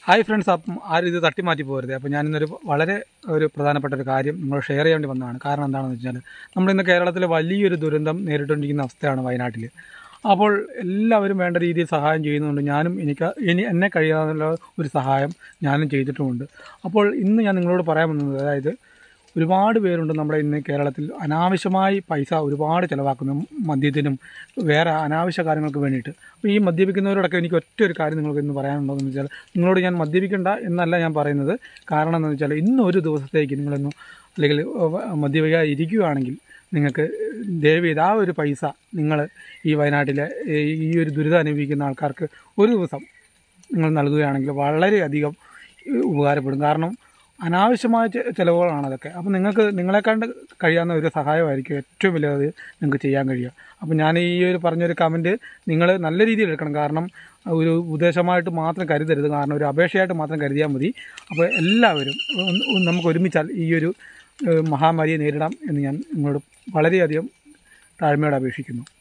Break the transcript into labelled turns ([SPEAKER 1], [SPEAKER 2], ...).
[SPEAKER 1] hi friends അപ്പം ആരും ഇത് തട്ടി മാറ്റി പോകരുത് അപ്പോൾ ഞാനിന്നൊരു വളരെ ഒരു പ്രധാനപ്പെട്ട ഒരു കാര്യം നിങ്ങൾ ഷെയർ ചെയ്യേണ്ടി വന്നതാണ് കാരണം എന്താണെന്ന് വെച്ചാൽ നമ്മളിന്ന് കേരളത്തിൽ വലിയൊരു ദുരന്തം നേരിട്ടുകൊണ്ടിരിക്കുന്ന അവസ്ഥയാണ് വയനാട്ടിൽ അപ്പോൾ എല്ലാവരും വേണ്ട രീതിയിൽ സഹായം ചെയ്യുന്നുണ്ട് ഞാനും എനിക്ക് ഇനി എന്നെ കഴിയാവുന്ന ഒരു സഹായം ഞാനും ചെയ്തിട്ടുമുണ്ട് അപ്പോൾ ഇന്ന് ഞാൻ നിങ്ങളോട് പറയാൻ വന്നത് അതായത് ഒരുപാട് പേരുണ്ട് നമ്മുടെ ഇന്ന് കേരളത്തിൽ അനാവശ്യമായി പൈസ ഒരുപാട് ചിലവാക്കുന്നു മദ്യത്തിനും വേറെ അനാവശ്യ കാര്യങ്ങൾക്ക് വേണ്ടിയിട്ട് അപ്പോൾ ഈ മദ്യപിക്കുന്നവരോടൊക്കെ എനിക്ക് ഒറ്റ ഒരു കാര്യം നിങ്ങൾക്ക് ഇന്ന് പറയാനുള്ളതെന്ന് വെച്ചാൽ നിങ്ങളോട് ഞാൻ മദ്യപിക്കണ്ട എന്നല്ല ഞാൻ പറയുന്നത് കാരണം എന്താണെന്ന് വെച്ചാൽ ഇന്ന് ഒരു ദിവസത്തേക്ക് നിങ്ങളൊന്ന് അല്ലെങ്കിൽ മദ്യപിക്കാതെ ഇരിക്കുകയാണെങ്കിൽ നിങ്ങൾക്ക് ദയവ് ചെയ്ത് ആ ഒരു പൈസ നിങ്ങൾ ഈ വയനാട്ടിലെ ഈ ഒരു ദുരിതം അനുഭവിക്കുന്ന ആൾക്കാർക്ക് ഒരു ദിവസം നിങ്ങൾ നൽകുകയാണെങ്കിൽ വളരെയധികം ഉപകാരപ്പെടും കാരണം അനാവശ്യമായ ചെ- ചിലവുകളാണ് അതൊക്കെ അപ്പോൾ നിങ്ങൾക്ക് നിങ്ങളെക്കാണ്ട് കഴിയാവുന്ന ഒരു സഹായമായിരിക്കും ഏറ്റവും വലിയത് നിങ്ങൾക്ക് ചെയ്യാൻ കഴിയുക അപ്പോൾ ഞാൻ ഈ ഒരു പറഞ്ഞൊരു കമൻറ്റ് നിങ്ങൾ നല്ല രീതിയിൽ എടുക്കണം കാരണം ഒരു ഉദ്ദേശമായിട്ട് മാത്രം കരുതരുത് കാരണം ഒരു അപേക്ഷയായിട്ട് മാത്രം കരുതിയാൽ മതി അപ്പോൾ എല്ലാവരും ഒന്ന് ഒന്ന് നമുക്ക് ഒരുമിച്ചാൽ ഈ ഒരു ഏഹ്, മഹാമാരിയെ നേരിടാം എന്ന് ഞാൻ നിങ്ങളോട് വളരെയധികം താഴ്മയോടെ അപേക്ഷിക്കുന്നു